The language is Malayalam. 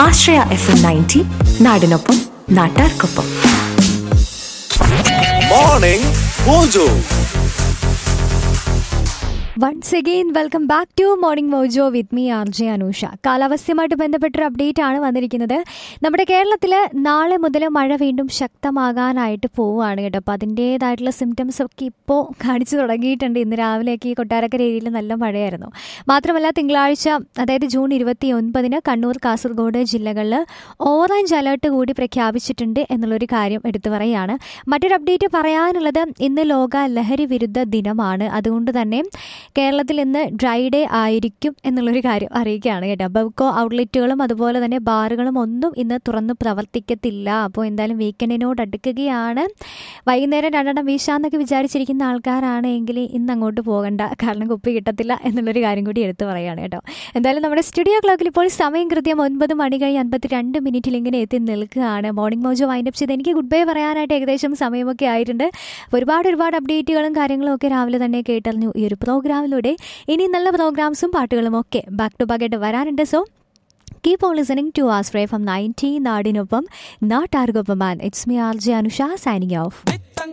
ആശ്രയ എഫ് എം നയൻറ്റി നാടിനൊപ്പം നാട്ടാർക്കൊപ്പം Morning Mojo. Once again welcome back to morning mojo with me R J Anusha കാലാവസ്ഥയുമായിട്ട് ബന്ധപ്പെട്ടൊരു അപ്ഡേറ്റ് ആണ് വന്നിരിക്കുന്നത് നമ്മുടെ കേരളത്തിൽ നാളെ മുതൽ മഴ വീണ്ടും ശക്തമാകാനായിട്ട് പോവുകയാണ് കേട്ടോ അപ്പോൾ അതിൻ്റേതായിട്ടുള്ള സിംറ്റംസ് ഒക്കെ ഇപ്പോൾ കാണിച്ചു തുടങ്ങിയിട്ടുണ്ട് ഇന്ന് രാവിലെയൊക്കെ ഈ കൊട്ടാരക്കര ഏരിയയിൽ നല്ല മഴയായിരുന്നു മാത്രമല്ല തിങ്കളാഴ്ച അതായത് ജൂൺ ഇരുപത്തി ഒൻപതിന് കണ്ണൂർ കാസർഗോഡ് ജില്ലകളിൽ ഓറഞ്ച് അലേർട്ട് കൂടി പ്രഖ്യാപിച്ചിട്ടുണ്ട് എന്നുള്ളൊരു കാര്യം എടുത്തു പറയുകയാണ് മറ്റൊരു അപ്ഡേറ്റ് പറയാനുള്ളത് ഇന്ന് ലോക ലഹരി വിരുദ്ധ ദിനമാണ് അതുകൊണ്ട് തന്നെ കേരളത്തിൽ ഇന്ന് ഡ്രൈ ഡേ ആയിരിക്കും എന്നുള്ളൊരു കാര്യം അറിയിക്കുകയാണ് കേട്ടോ ബെവ്കോ ഔട്ട്ലെറ്റുകളും അതുപോലെ തന്നെ ബാറുകളും ഒന്നും ഇന്ന് തുറന്ന് പ്രവർത്തിക്കത്തില്ല അപ്പോൾ എന്തായാലും വീക്കെൻഡിനോട് അടുക്കുകയാണ് വൈകുന്നേരം രണ്ടെണ്ണം വീശാന്നൊക്കെ വിചാരിച്ചിരിക്കുന്ന ആൾക്കാരാണ് എങ്കിൽ ഇന്ന് അങ്ങോട്ട് പോകണ്ട കാരണം കുപ്പി കിട്ടത്തില്ല എന്നുള്ളൊരു കാര്യം കൂടി എടുത്തു പറയുകയാണ് കേട്ടോ എന്തായാലും നമ്മുടെ സ്റ്റുഡിയോ ക്ലോക്കിൽ ഇപ്പോൾ സമയം കൃത്യം ഒൻപത് മണി കഴിഞ്ഞ് അൻപത്തി രണ്ട് മിനിറ്റിൽ ഇങ്ങനെ എത്തി നിൽക്കുകയാണ് മോർണിംഗ് മോജോ വൈൻഡപ്പ് ചെയ്ത് എനിക്ക് ഗുഡ് ബൈ പറയാനായിട്ട് ഏകദേശം സമയമൊക്കെ ആയിട്ടുണ്ട് ഒരുപാട് ഒരുപാട് അപ്ഡേറ്റുകളും കാര്യങ്ങളും ഒക്കെ രാവിലെ തന്നെ കേട്ടറിഞ്ഞു ഈ ഒരു പ്രോഗ്രാമിലൂടെ ഇനി നല്ല പ്രോഗ്രാംസും പാട്ടുകളും ഒക്കെ ബാക്ക് ടു ബാക്ക് ആയിട്ട് വരാനുണ്ട് so keep on listening to us ഫ്രേ ഫ്രം നയൻറ്റി നാടിനൊപ്പം നാട്ടാർക്കൊപ്പം it's me R J Anusha signing of